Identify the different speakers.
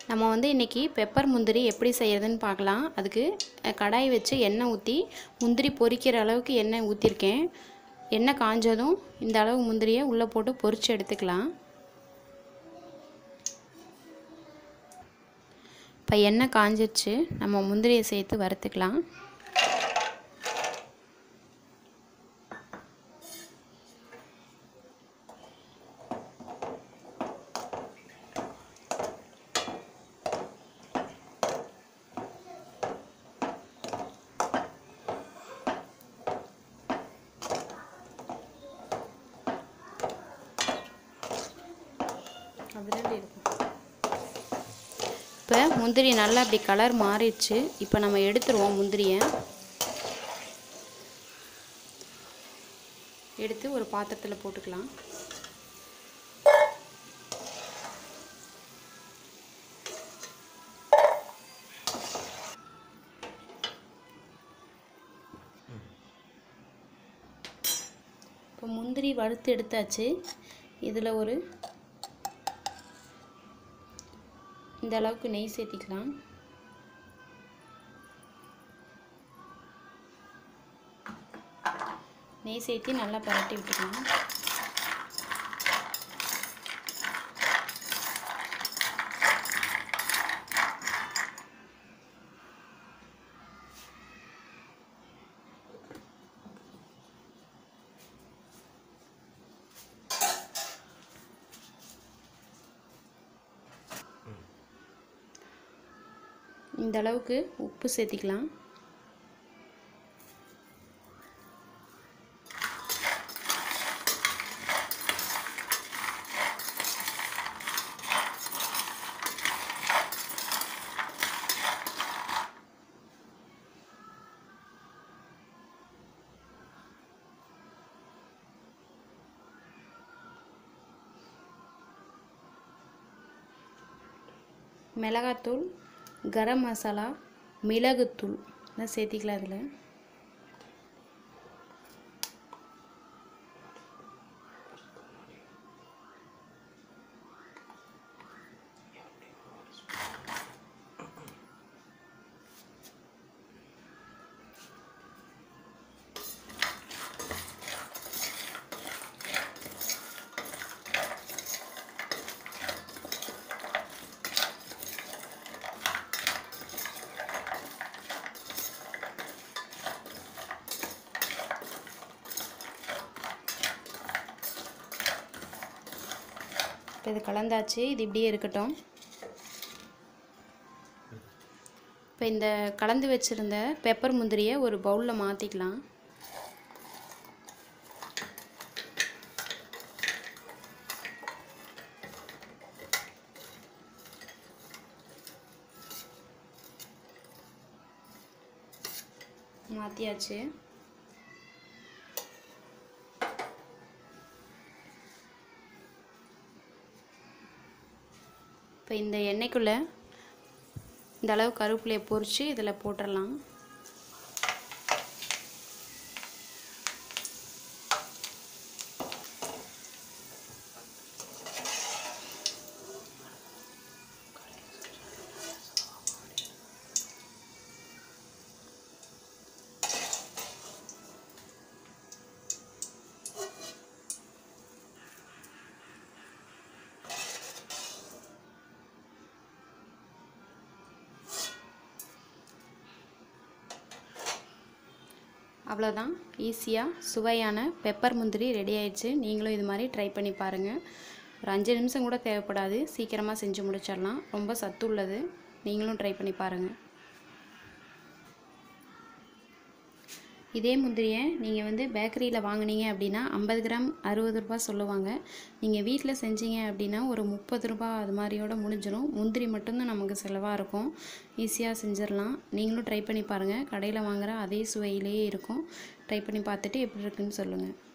Speaker 1: நம்ம வந்து இன்றைக்கி பெப்பர் முந்திரி எப்படி செய்கிறதுன்னு பார்க்கலாம் அதுக்கு அஹ், கடாய் வச்சு எண்ணெய் ஊற்றி முந்திரி பொரிக்கிற அளவுக்கு எண்ணெய் ஊற்றிருக்கேன் எண்ணெய் காஞ்சதும் இந்த அளவு முந்திரியை உள்ளே போட்டு பொரித்து எடுத்துக்கலாம் இப்போ எண்ணெய் காஞ்சிருச்சு நம்ம முந்திரியை சேர்த்து வறுத்துக்கலாம் அதில் இருக்கும் இப்போ முந்திரி நல்லா அப்படி கலர் மாறிடுச்சு இப்போ நம்ம எடுத்துருவோம் முந்திரியை எடுத்து ஒரு பாத்திரத்தில் போட்டுக்கலாம் இப்போ முந்திரி வறுத்து எடுத்தாச்சு இதில் ஒரு இந்த அளவுக்கு நெய் சேர்த்திக்கலாம் நெய் சேர்த்து நல்லா பரட்டி விட்டுக்கலாம் இந்த அளவுக்கு உப்பு சேர்த்திக்கலாம் மிளகாத்தூள் கரம் மசாலா மிளகுத்தூள் எல்லாம் சேர்த்திக்கலாம் அதில் இப்போ இது கலந்தாச்சு இது இப்படியே இருக்கட்டும் இப்போ இந்த கலந்து வச்சுருந்த பெப்பர் முந்திரியை ஒரு பவுலில் மாற்றிக்கலாம் மாற்றியாச்சு இப்போ இந்த எண்ணெய்க்குள்ளே இந்த அளவு கருவேப்பிலையை பொரித்து இதில் போட்டுடலாம் அவ்வளோதான் ஈஸியாக சுவையான பெப்பர் முந்திரி ரெடி ஆயிடுச்சு நீங்களும் இது மாதிரி ட்ரை பண்ணி பாருங்கள் ஒரு அஞ்சு நிமிஷம் கூட தேவைப்படாது சீக்கிரமாக செஞ்சு முடிச்சிடலாம் ரொம்ப சத்து உள்ளது நீங்களும் ட்ரை பண்ணி பாருங்கள் இதே முந்திரியை நீங்கள் வந்து பேக்கரியில் வாங்குனீங்க அப்படின்னா ஐம்பது கிராம் அறுபது ரூபா சொல்லுவாங்க நீங்கள் வீட்டில் செஞ்சீங்க அப்படின்னா ஒரு முப்பது ரூபா அது மாதிரியோட முடிஞ்சிடும் முந்திரி மட்டும்தான் நமக்கு செலவாக இருக்கும் ஈஸியாக செஞ்சிடலாம் நீங்களும் ட்ரை பண்ணி பாருங்கள் கடையில் வாங்குகிற அதே சுவையிலேயே இருக்கும் ட்ரை பண்ணி பார்த்துட்டு எப்படி இருக்குன்னு சொல்லுங்கள்